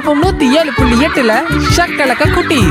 FM நூத்தி ஏழு புள்ளி எட்டுல ஷக்கலக்க குட்டி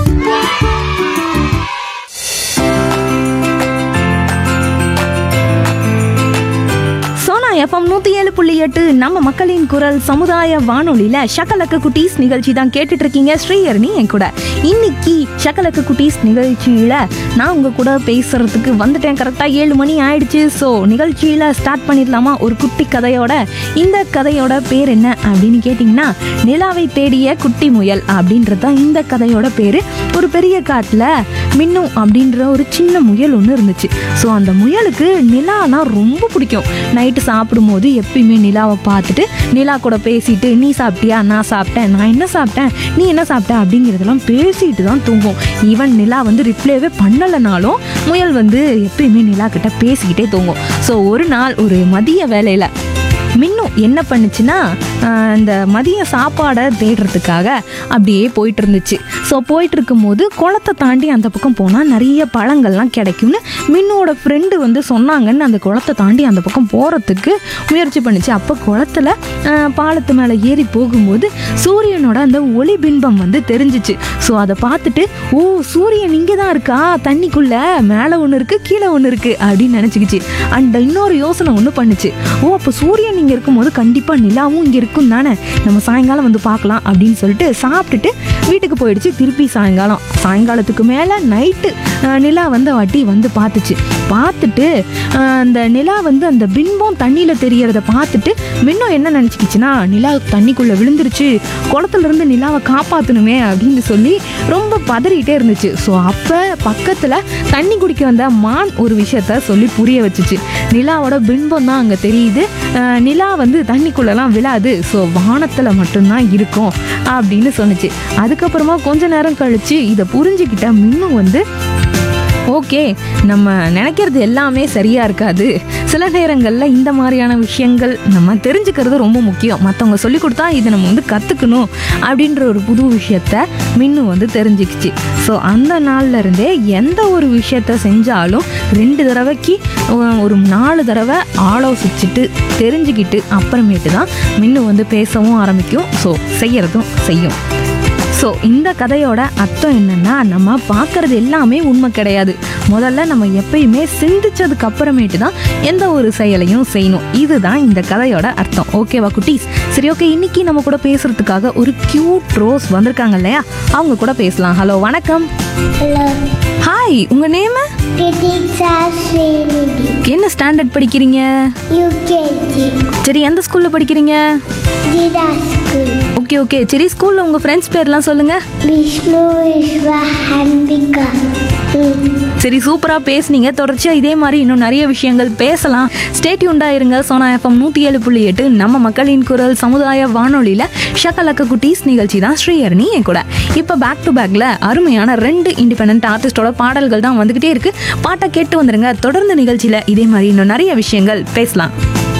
சோனா எஃப்எம் நூத்தி ஏழு புள்ளி எட்டு நம்ம மக்களின் குரல் சமுதாய வானொலியில ஷக்கலக்க குட்டீஸ் நிகழ்ச்சி தான் கேட்டுட்டு இருக்கீங்க ஸ்ரீஹரணி என் கூட இன்னைக்கு ஷக்கலக்க குட்டீஸ் நிகழ்ச்சியில நான் உங்க கூட பேசுறதுக்கு வந்துட்டேன் கரெக்டா ஏழு மணி ஆயிடுச்சு ஸோ நிகழ்ச்சியில ஸ்டார்ட் பண்ணிடலாமா ஒரு குட்டி கதையோட இந்த கதையோட பேர் என்ன அப்படின்னு கேட்டிங்கன்னா நிலாவை தேடிய குட்டி முயல் அப்படின்றது தான் இந்த கதையோட பேரு ஒரு பெரிய காட்டுல மின்னு அப்படின்ற ஒரு சின்ன முயல் ஒன்று இருந்துச்சு ஸோ அந்த முயலுக்கு நிலானா ரொம்ப பிடிக்கும் நைட்டு சாப்பிடும்போது எப்பயுமே நிலாவை பார்த்துட்டு நிலா கூட பேசிட்டு நீ சாப்பிட்டியா நான் சாப்பிட்டேன் நான் என்ன சாப்பிட்டேன் நீ என்ன சாப்பிட்ட அப்படிங்கிறதெல்லாம் பேசிட்டு தான் தூங்கும் ஈவன் நிலா வந்து ரிப்ளைவே பண்ணலைனாலும் முயல் வந்து எப்பயுமே நிலா கிட்ட பேசிக்கிட்டே தூங்கும் ஸோ ஒரு நாள் ஒரு மதிய வேலையில் மின்னும் என்ன பண்ணுச்சுன்னா ஆஹ், இந்த மதிய சாப்பாடை தேடுறதுக்காக அப்படியே போயிட்டு இருந்துச்சு ஸோ போயிட்டு இருக்கும்போது குளத்தை தாண்டி அந்த பக்கம் போனால் நிறைய பழங்கள்லாம் கிடைக்கும்னு மின்னோட ஃப்ரெண்டு வந்து சொன்னாங்கன்னு அந்த குளத்தை தாண்டி அந்த பக்கம் போகிறதுக்கு முயற்சி பண்ணுச்சு அப்போ குளத்துல ஆஹ், பாலத்து மேலே ஏறி போகும்போது சூரியனோட அந்த ஒளி பின்பம் வந்து தெரிஞ்சிச்சு ஸோ அதை பார்த்துட்டு ஓ சூரியன் இங்கே தான் இருக்கா தண்ணிக்குள்ள மேலே ஒன்று இருக்கு கீழே ஒன்று இருக்கு அப்படின்னு நினச்சிக்கிச்சு அண்ட் இன்னொரு யோசனை ஒன்று பண்ணுச்சு ஓ அப்போ சூரியன் இங்கே இருக்கும்போது கண்டிப்பாக நிலாவும் இங்கே இருக்கும் தானே நம்ம சாயங்காலம் வந்து பார்க்கலாம் அப்படின்னு சொல்லிட்டு சாப்பிட்டுட்டு வீட்டுக்கு போயிடுச்சு திருப்பி சாயங்காலம் சாயங்காலத்துக்கு மேலே நைட்டு நிலா வந்து வாட்டி வந்து பார்த்துச்சு பார்த்துட்டு ஆஹ், அந்த நிலா வந்து அந்த பின்பம் தண்ணியில் தெரியறத பார்த்துட்டு மின்னும் என்ன நினச்சிக்கிச்சுன்னா நிலா தண்ணிக்குள்ளே விழுந்துருச்சு குளத்துல இருந்து நிலாவை காப்பாற்றணுமே அப்படின்னு சொல்லி ரொம்ப பதறிட்டே இருந்துச்சு ஸோ அப்போ பக்கத்தில் தண்ணி குடிக்க வந்த மான் ஒரு விஷயத்த சொல்லி புரிய வச்சுச்சு நிலாவோட பின்பம் தான் அங்கே தெரியுது ஆஹ், நிலா வந்து தண்ணிக்குள்ளெல்லாம் விழாது ஸோ வானத்தில் மட்டும்தான் இருக்கும் அப்படின்னு சொன்னுச்சு அதுக்கப்புறமா கொஞ்ச நேரம் கழிச்சு இதை புரிஞ்சுக்கிட்ட மின்னும் வந்து ஓகே நம்ம நினைக்கிறது எல்லாமே சரியா இருக்காது சில நேரங்களில் இந்த மாதிரியான விஷயங்கள் நம்ம தெரிஞ்சுக்கிறது ரொம்ப முக்கியம் மற்றவங்க சொல்லி கொடுத்தா இதை நம்ம வந்து கற்றுக்கணும் அப்படின்ற ஒரு புது விஷயத்த மின்னு வந்து தெரிஞ்சுக்கிச்சு ஸோ அந்த நாள்ல இருந்தே எந்த ஒரு விஷயத்த செஞ்சாலும் ரெண்டு தடவைக்கு அஹ், ஒரு நாலு தடவை ஆலோசிச்சுட்டு தெரிஞ்சுக்கிட்டு அப்புறமேட்டு தான் மின்னு வந்து பேசவும் ஆரம்பிக்கும் ஸோ செய்யறதும் செய்யும் ஸோ இந்த கதையோட அர்த்தம் என்னன்னா நம்ம பார்க்கறது எல்லாமே உண்மை கிடையாது முதல்ல நம்ம எப்பயுமே சிந்திச்சதுக்கு அப்புறமேட்டு தான் எந்த ஒரு செயலையும் செய்யணும் இதுதான் இந்த கதையோட அர்த்தம் ஓகேவா குட்டீஸ் சரி ஓகே இன்னைக்கு நம்ம கூட பேசுறதுக்காக ஒரு கியூட் ரோஸ் வந்திருக்காங்க இல்லையா அவங்க கூட பேசலாம் ஹலோ வணக்கம் Hello, ஹாய் உங்க நேம் Kritika Srinidhi, என்ன ஸ்டாண்டர்ட் படிக்கிறீங்க UKG, சரி எந்த ஸ்கூல்ல படிக்கிறீங்க Jida School, ஓகே ஓகே சரி ஸ்கூல்ல உங்க ஃப்ரெண்ட்ஸ் பேர்லாம் சொல்லுங்க Vishnu Vishwa Hanbika. Hmm. சரி சூப்பரா பேசுனீங்க தொடர்ச்சியா இதே மாதிரி இன்னும் நிறைய விஷயங்கள் பேசலாம் ஸ்டேட்யூண்டா இருங்க சோனா எஃப்எம் நூத்தி ஏழு புள்ளி எட்டு நம்ம மக்களின் குரல் சமுதாய வானொலியில ஷக்கலக்க குட்டீஸ் நிகழ்ச்சி தான் ஸ்ரீஹரணி என் கூட இப்போ பேக் டு பேக்ல அருமையான ரெண்டு இண்டிபெண்ட் ஆர்டிஸ்டோட பாடல்கள் தான் வந்துகிட்டே இருக்கு பாட்டை கேட்டு வந்துருங்க தொடர்ந்து நிகழ்ச்சியில இதே மாதிரி இன்னும் நிறைய விஷயங்கள் பேசலாம்